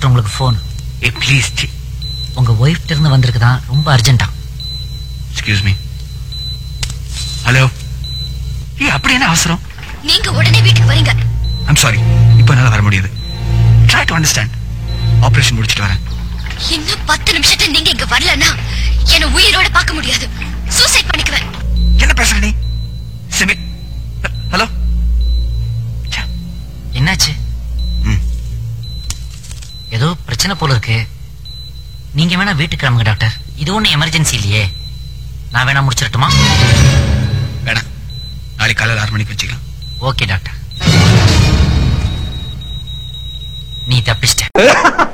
Doctor உங்களுக்கு phone A please உங்க ஒய்ஃப்ட இருந்து வந்திருக்குதான் ரொம்ப அர்ஜென்ட்டா எக்ஸ்கியூஸ் மீ ஹலோ ஏ அப்படி என்ன அவசரம் நீங்க உடனே வீட்டுக்கு வரீங்க ஐம் சாரி இப்போ என்னால வர முடியாது ட்ரை டு அண்டர்ஸ்டாண்ட் ஆபரேஷன் முடிச்சிட்டு வரேன் இன்னும் பத்து நிமிஷத்துல நீங்க இங்க வரலன்னா என்ன உயிரோட பார்க்க முடியாது சூசைட் பண்ணிக்குவேன் என்ன பேசுற நீ சிமி ஹலோ என்னாச்சு ம். ஏதோ பிரச்சனை போல இருக்கு நீங்க வேணா வீட்டுக்கு கிளம்புங்க டாக்டர் இது ஒண்ணு எமர்ஜென்சி இல்லையே நான் வேணா முடிச்சிடட்டுமா வேணாம் நாளைக்கு காலையில் ஆறு மணிக்கு வச்சுக்கலாம் ஓகே டாக்டர் நீ தப்பிச்சிட்ட